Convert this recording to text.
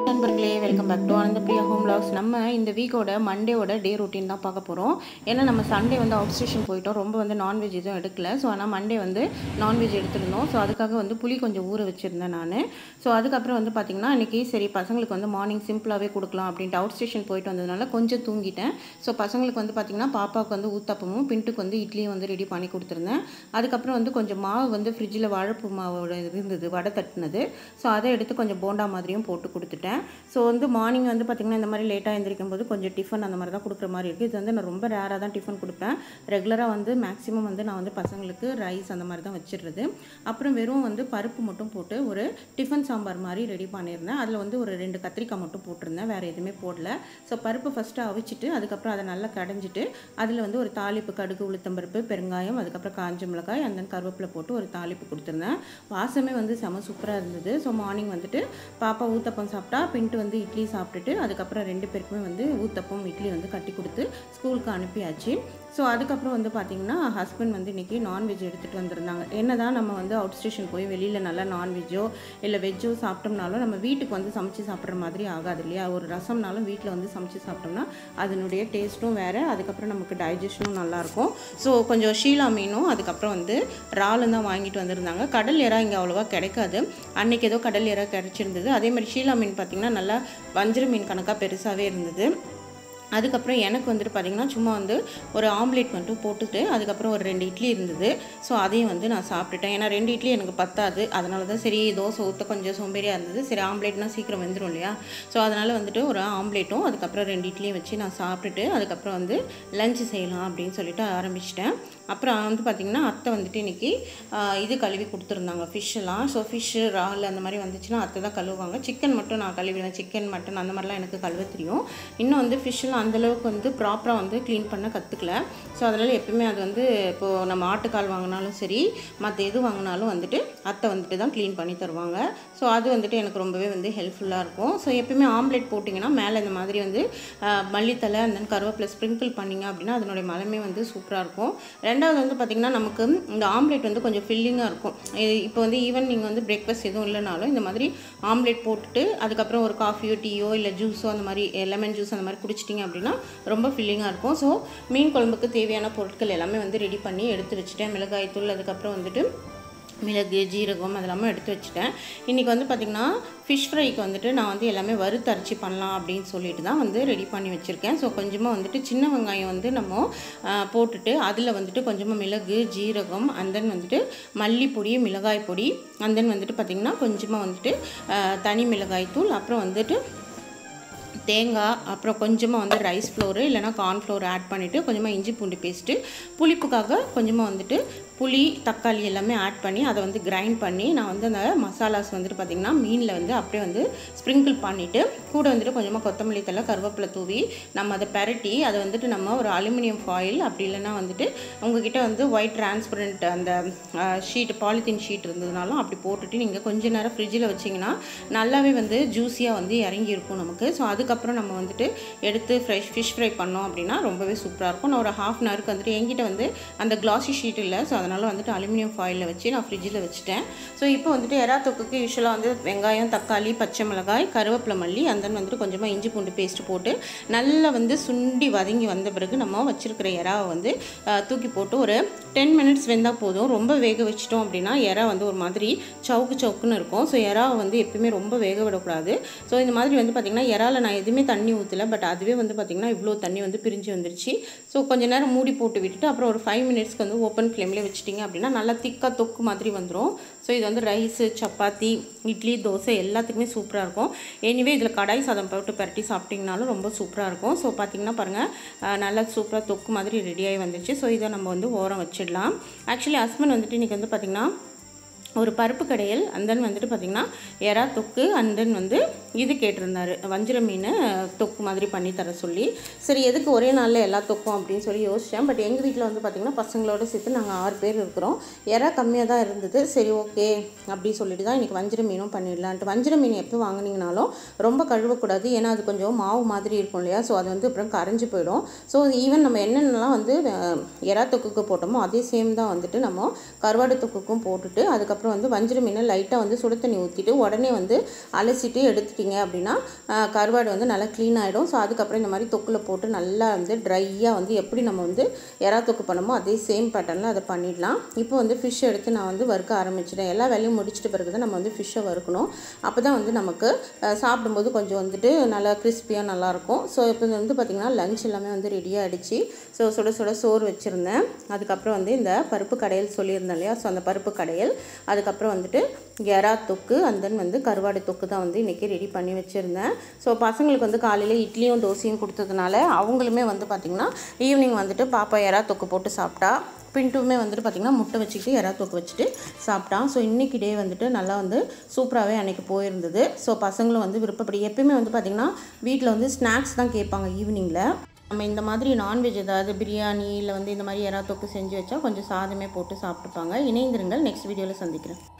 நண்பர்களே welcome back to ஆனந்த Priya home vlogs நம்ம இந்த வீக்கோட மண்டேவோட டே ரொட்டீன் தான் பார்க்க போகிறோம் ஏன்னா நம்ம சண்டே வந்து அவுட் ஸ்டேஷன் போயிட்டோம் ரொம்ப வந்து நான்வெஜ் எதுவும் எடுக்கல ஸோ ஆனால் மண்டே வந்து நான்வெஜ் எடுத்திருந்தோம் ஸோ அதுக்காக வந்து புளி கொஞ்சம் ஊற வச்சுருந்தேன் நான் ஸோ அதுக்கப்புறம் வந்து பார்த்திங்கன்னா இன்றைக்கி சரி பசங்களுக்கு வந்து மார்னிங் சிம்பிளாகவே கொடுக்கலாம் அப்படின்ட்டு அவுட் ஸ்டேஷன் போயிட்டு வந்ததுனால கொஞ்சம் தூங்கிட்டேன் ஸோ பசங்களுக்கு வந்து பார்த்திங்கன்னா பாப்பாவுக்கு வந்து ஊத்தப்பமும் பின்ட்டுக்கு வந்து இட்லியும் வந்து ரெடி பண்ணி கொடுத்துருந்தேன் அதுக்கப்புறம் வந்து கொஞ்சம் மாவு வந்து ஃப்ரிட்ஜில் வாழைப்பூ மாவோட இருந்தது வடை தட்டினது ஸோ அதை எடுத்து கொஞ்சம் போண்டா மாதிரியும் போட்டு கொடுத்துட்டேன் ஸோ வந்து மார்னிங் வந்து பார்த்திங்கன்னா இந்த மாதிரி லேட்டாக எழுந்திரிக்கும் போது கொஞ்சம் டிஃபன் அந்த மாதிரி தான் கொடுக்குற மாதிரி இருக்குது இது வந்து நான் ரொம்ப ரேராக தான் டிஃபன் கொடுப்பேன் ரெகுலராக வந்து மேக்ஸிமம் வந்து நான் வந்து பசங்களுக்கு ரைஸ் அந்த மாதிரி தான் வச்சிடுறது அப்புறம் வெறும் வந்து பருப்பு மட்டும் போட்டு ஒரு டிஃபன் சாம்பார் மாதிரி ரெடி பண்ணியிருந்தேன் அதில் வந்து ஒரு ரெண்டு கத்திரிக்காய் மட்டும் போட்டிருந்தேன் வேறு எதுவுமே போடல ஸோ பருப்பு ஃபஸ்ட்டு அவிச்சிட்டு அதுக்கப்புறம் அதை நல்லா கடைஞ்சிட்டு அதில் வந்து ஒரு தாளிப்பு கடுகு உளுத்தம்பருப்பு பெருங்காயம் அதுக்கப்புறம் காஞ்ச மிளகாய் அந்த கருவேப்பிலை போட்டு ஒரு தாளிப்பு கொடுத்துருந்தேன் வாசமே வந்து செம சூப்பராக இருந்தது ஸோ மார்னிங் வந்துட்டு பாப்பா ஊத்தப்பம் சாப்பிட்டா பின்ட்டு வந்து இட்லி சாப்பிட்டுட்டு அதுக்கப்புறம் ரெண்டு பேருக்குமே வந்து ஊத்தப்பம் இட்லி வந்து கட்டி கொடுத்து ஸ்கூலுக்கு அனுப்பியாச்சு ஸோ அதுக்கப்புறம் வந்து பார்த்திங்கன்னா ஹஸ்பண்ட் வந்து இன்றைக்கி நான்வெஜ் எடுத்துகிட்டு வந்திருந்தாங்க என்ன தான் நம்ம வந்து அவுட் ஸ்டேஷன் போய் வெளியில் நல்லா நான்வெஜ்ஜோ இல்லை வெஜ்ஜோ சாப்பிட்டோம்னாலும் நம்ம வீட்டுக்கு வந்து சமைச்சு சாப்பிட்ற மாதிரி ஆகாது இல்லையா ஒரு ரசம்னாலும் வீட்டில் வந்து சமைச்சு சாப்பிட்டோம்னா அதனுடைய டேஸ்ட்டும் வேறு அதுக்கப்புறம் நமக்கு டைஜஷனும் நல்லாயிருக்கும் ஸோ கொஞ்சம் ஷீலா மீனும் அதுக்கப்புறம் வந்து இறாலும் தான் வாங்கிட்டு வந்திருந்தாங்க கடல் எறா இங்கே அவ்வளோவா கிடைக்காது அன்றைக்கி ஏதோ கடல் எறா கிடச்சிருந்தது அதே மாதிரி ஷீலா மீன் பார்த்திங்கன்னா நல்லா வஞ்சிர மீன் கணக்காக பெருசாகவே இருந்தது அதுக்கப்புறம் எனக்கு வந்துட்டு பார்த்திங்கன்னா சும்மா வந்து ஒரு ஆம்லேட் மட்டும் போட்டுட்டு அதுக்கப்புறம் ஒரு ரெண்டு இட்லி இருந்தது ஸோ அதையும் வந்து நான் சாப்பிட்டுட்டேன் ஏன்னா ரெண்டு இட்லி எனக்கு பத்தாது அதனால தான் சரி தோசை ஊற்ற கொஞ்சம் சோம்பேறியாக இருந்தது சரி ஆம்லேட்னா சீக்கிரம் வெந்துடும் இல்லையா ஸோ அதனால் வந்துட்டு ஒரு ஆம்லேட்டும் அதுக்கப்புறம் ரெண்டு இட்லியும் வச்சு நான் சாப்பிட்டுட்டு அதுக்கப்புறம் வந்து லஞ்ச் செய்யலாம் அப்படின்னு சொல்லிட்டு ஆரம்பிச்சிட்டேன் அப்புறம் வந்து பார்த்திங்கன்னா அத்தை வந்துட்டு இன்றைக்கி இது கழுவி கொடுத்துருந்தாங்க ஃபிஷ்ஷெல்லாம் ஸோ ஃபிஷ்ஷு இறால் அந்த மாதிரி வந்துச்சுன்னா அத்தை தான் கழுவுவாங்க சிக்கன் மட்டும் நான் கழுவிடுவேன் சிக்கன் மட்டன் அந்த மாதிரிலாம் எனக்கு கழுவ தெரியும் இன்னும் வந்து ஃபிஷ்ஷெல்லாம் அந்தளவுக்கு வந்து ப்ராப்பராக வந்து க்ளீன் பண்ண கற்றுக்கல ஸோ அதனால் எப்பவுமே அது வந்து இப்போது நம்ம ஆட்டுக்கால் வாங்கினாலும் சரி மற்ற எது வாங்கினாலும் வந்துட்டு அத்தை வந்துட்டு தான் க்ளீன் பண்ணி தருவாங்க ஸோ அது வந்துட்டு எனக்கு ரொம்பவே வந்து ஹெல்ப்ஃபுல்லாக இருக்கும் ஸோ எப்பவுமே ஆம்லேட் போட்டிங்கன்னா மேலே இந்த மாதிரி வந்து மல்லித்தலை அந்த கருவேப்பிலை ஸ்ப்ரிங்கிள் பண்ணிங்க அப்படின்னா அதனுடைய மலமே வந்து சூப்பராக இருக்கும் ரெண்டாவது வந்து பார்த்திங்கன்னா நமக்கு இந்த ஆம்லேட் வந்து கொஞ்சம் ஃபில்லிங்காக இருக்கும் இப்போ வந்து ஈவன் நீங்கள் வந்து பிரேக்ஃபாஸ்ட் எதுவும் இல்லைனாலும் இந்த மாதிரி ஆம்லேட் போட்டுட்டு அதுக்கப்புறம் ஒரு காஃபியோ டீயோ இல்லை ஜூஸோ அந்த மாதிரி லெமன் ஜூஸ் அந்த மாதிரி குடிச்சிட்டிங்க அப்படின்னா ரொம்ப ஃபில்லிங்காக இருக்கும் ஸோ மீன் குழம்புக்கு தேவையான பொருட்கள் எல்லாமே வந்து ரெடி பண்ணி எடுத்து வச்சுட்டேன் மிளகாய் தூள் அதுக்கப்புறம் வந்துட்டு மிளகு ஜீரகம் அதெல்லாமே எடுத்து வச்சுட்டேன் இன்றைக்கி வந்து பார்த்திங்கன்னா ஃபிஷ் ஃப்ரைக்கு வந்துட்டு நான் வந்து எல்லாமே வறுத்து அரைச்சி பண்ணலாம் அப்படின்னு சொல்லிட்டு தான் வந்து ரெடி பண்ணி வச்சுருக்கேன் ஸோ கொஞ்சமாக வந்துட்டு சின்ன வெங்காயம் வந்து நம்ம போட்டுட்டு அதில் வந்துட்டு கொஞ்சமாக மிளகு ஜீரகம் அண்ட் தென் வந்துட்டு மல்லிப்பொடி மிளகாய் பொடி அண்ட் தென் வந்துட்டு பார்த்திங்கன்னா கொஞ்சமாக வந்துட்டு தனி மிளகாய் தூள் அப்புறம் வந்துட்டு தேங்காய் அப்புறம் கொஞ்சமாக வந்து ரைஸ் ஃப்ளோரு இல்லைனா கார்ன்ஃப்ளோர் ஆட் பண்ணிவிட்டு கொஞ்சமாக இஞ்சி பூண்டு பேஸ்ட்டு புளிப்புக்காக கொஞ்சமாக வந்துட்டு புளி தக்காளி எல்லாமே ஆட் பண்ணி அதை வந்து கிரைண்ட் பண்ணி நான் வந்து அந்த மசாலாஸ் வந்துட்டு பார்த்திங்கன்னா மீனில் வந்து அப்படியே வந்து ஸ்ப்ரிங்கிள் பண்ணிவிட்டு கூட வந்துட்டு கொஞ்சமாக கொத்தமல்லி தலை கருவேப்பிலை தூவி நம்ம அதை பெரட்டி அதை வந்துட்டு நம்ம ஒரு அலுமினியம் ஃபாயில் அப்படி இல்லைன்னா வந்துட்டு உங்ககிட்ட வந்து ஒயிட் டிரான்ஸ்பரண்ட் அந்த ஷீட் பாலித்தீன் ஷீட் இருந்ததுனாலும் அப்படி போட்டுட்டு நீங்கள் கொஞ்ச நேரம் ஃப்ரிட்ஜில் வச்சிங்கன்னா நல்லாவே வந்து ஜூஸியாக வந்து இறங்கி இருக்கும் நமக்கு ஸோ அதுக்கப்புறம் நம்ம வந்துட்டு எடுத்து ஃப்ரெஷ் ஃபிஷ் ஃப்ரை பண்ணோம் அப்படின்னா ரொம்பவே சூப்பராக இருக்கும் நான் ஒரு ஹாஃப் அன் ஹவருக்கு வந்துட்டு என்கிட்ட வந்து அந்த கிளாசி ஷீட் இல்லை ஸோ அதனால் வந்துட்டு அலுமினியம் ஃபாயிலில் வச்சு நான் ஃப்ரிட்ஜில் வச்சுட்டேன் ஸோ இப்போ வந்துட்டு எறா தொக்குக்கு யூஸ்வலாக வந்து வெங்காயம் தக்காளி பச்சை மிளகாய் கருவேப்பிலை மல்லி அந்த வந்துட்டு கொஞ்சமாக இஞ்சி பூண்டு பேஸ்ட் போட்டு நல்லா வந்து சுண்டி வதங்கி வந்த பிறகு நம்ம வச்சுருக்கிற எறாவை வந்து தூக்கி போட்டு ஒரு டென் மினிட்ஸ் வெந்தால் போதும் ரொம்ப வேக வச்சிட்டோம் அப்படின்னா எறா வந்து ஒரு மாதிரி சவுக்கு சவுக்குன்னு இருக்கும் ஸோ எறாவை வந்து எப்பயுமே ரொம்ப வேக விடக்கூடாது ஸோ இந்த மாதிரி வந்து பார்த்திங்கன்னா எறாவில் நான் எதுவுமே தண்ணி ஊற்றலை பட் அதுவே வந்து பார்த்திங்கன்னா இவ்வளோ தண்ணி வந்து பிரிஞ்சு வந்துருச்சு ஸோ கொஞ்ச நேரம் மூடி போட்டு விட்டுட்டு அப்புறம் ஒரு ஃபைவ் மினிட்ஸ்க்கு வந்து ஓப்பன் ஃப்ளேம்லேயே வச்சுட்டிங்க அப்படின்னா நல்லா திக்காக தொக்கு மாதிரி வந்துடும் ஸோ இது வந்து ரைஸு சப்பாத்தி இட்லி தோசை எல்லாத்துக்குமே சூப்பராக இருக்கும் எனிவே இதில் கடாய் சாதம் போட்டு பரட்டி சாப்பிட்டிங்கனாலும் ரொம்ப சூப்பராக இருக்கும் ஸோ பார்த்திங்கன்னா பாருங்கள் நல்லா சூப்பராக தொக்கு மாதிரி ரெடியாகி வந்துச்சு ஸோ இதை நம்ம வந்து ஓரம் வச்சிடலாம் ஆக்சுவலி ஹஸ்பண்ட் வந்துட்டு இன்றைக்கி வந்து பார்த்திங்கன்னா ஒரு பருப்பு கடையல் அண்ட் தென் வந்துட்டு பார்த்திங்கன்னா எறா தொக்கு அண்ட் தென் வந்து இது கேட்டிருந்தாரு வஞ்சிர மீன் தொக்கு மாதிரி பண்ணி தர சொல்லி சரி எதுக்கு ஒரே நாளில் எல்லா தொக்கும் அப்படின்னு சொல்லி யோசித்தேன் பட் எங்கள் வீட்டில் வந்து பார்த்திங்கன்னா பசங்களோட சேர்த்து நாங்கள் ஆறு பேர் இருக்கிறோம் எறா கம்மியாக தான் இருந்தது சரி ஓகே அப்படி சொல்லிட்டு தான் இன்றைக்கி வஞ்சிர மீனும் பண்ணிடலான்ட்டு வஞ்சிர மீன் எப்போ வாங்கினீங்கனாலும் ரொம்ப கழுவக்கூடாது ஏன்னா அது கொஞ்சம் மாவு மாதிரி இருக்கும் இல்லையா ஸோ அது வந்து அப்புறம் கரைஞ்சி போயிடும் ஸோ ஈவன் நம்ம என்னென்னலாம் வந்து அஹ், எறா தொக்குக்கு போட்டோமோ அதே சேம் தான் வந்துட்டு நம்ம கருவாடு தொக்குக்கும் போட்டுட்டு அதுக்கப்புறம் அதுக்கப்புறம் வந்து வஞ்சிர மீனை லைட்டாக வந்து சுடு தண்ணி ஊற்றிட்டு உடனே வந்து அலசிட்டு எடுத்துட்டிங்க அப்படின்னா ஆஹ், கருவாடு வந்து நல்லா க்ளீன் ஆகிடும் ஸோ அதுக்கப்புறம் இந்த மாதிரி தொக்கில் போட்டு நல்லா வந்து ட்ரையாக வந்து எப்படி நம்ம வந்து எறா தொக்கு பண்ணமோ அதே சேம் பேட்டர்னில் அதை பண்ணிடலாம் இப்போ வந்து ஃபிஷ் எடுத்து நான் வந்து வறுக்க ஆரம்பிச்சிட்டேன் எல்லா வேலையும் முடிச்சிட்ட பிறகு தான் நம்ம வந்து ஃபிஷ்ஷை வறுக்கணும் அப்போ தான் வந்து நமக்கு ஆஹ், சாப்பிடும்போது கொஞ்சம் வந்துட்டு நல்லா கிறிஸ்பியாக நல்லாயிருக்கும் ஸோ இப்போ வந்து பார்த்திங்கன்னா லஞ்ச் எல்லாமே வந்து ரெடி ஆகிடுச்சு ஸோ சுட சுட சோறு வச்சுருந்தேன் அதுக்கப்புறம் வந்து இந்த பருப்பு கடையல் சொல்லியிருந்தேன் இல்லையா ஸோ அந்த பருப்பு கடையல் அதுக்கப்புறம் வந்துட்டு எறா தொக்கு அண்ட் தென் வந்து கருவாடு தொக்கு தான் வந்து இன்றைக்கி ரெடி பண்ணி வச்சுருந்தேன் ஸோ பசங்களுக்கு வந்து காலையில் இட்லியும் தோசையும் கொடுத்ததுனால அவங்களுமே வந்து பார்த்திங்கன்னா ஈவினிங் வந்துட்டு பாப்பா எறா தொக்கு போட்டு சாப்பிட்டா பின்ட்டுமே வந்துட்டு பார்த்திங்கன்னா முட்டை வச்சுக்கிட்டு எறா தொக்கு வச்சுட்டு சாப்பிட்டான் ஸோ இன்றைக்கி டே வந்துட்டு நல்லா வந்து சூப்பராகவே அன்றைக்கி போயிருந்தது ஸோ பசங்களும் வந்து விருப்பப்படி எப்பயுமே வந்து பார்த்திங்கன்னா வீட்டில் வந்து ஸ்நாக்ஸ் தான் கேட்பாங்க ஈவினிங்கில் நம்ம இந்த மாதிரி நான்வெஜ் ஏதாவது பிரியாணி இல்லை வந்து இந்த மாதிரி எறா தொக்கு செஞ்சு வச்சா கொஞ்சம் சாதமே போட்டு சாப்பிட்டுப்பாங்க இணைந்திருங்கள் நெக்ஸ்ட் வீடியோவில் சந்திக்கிறேன்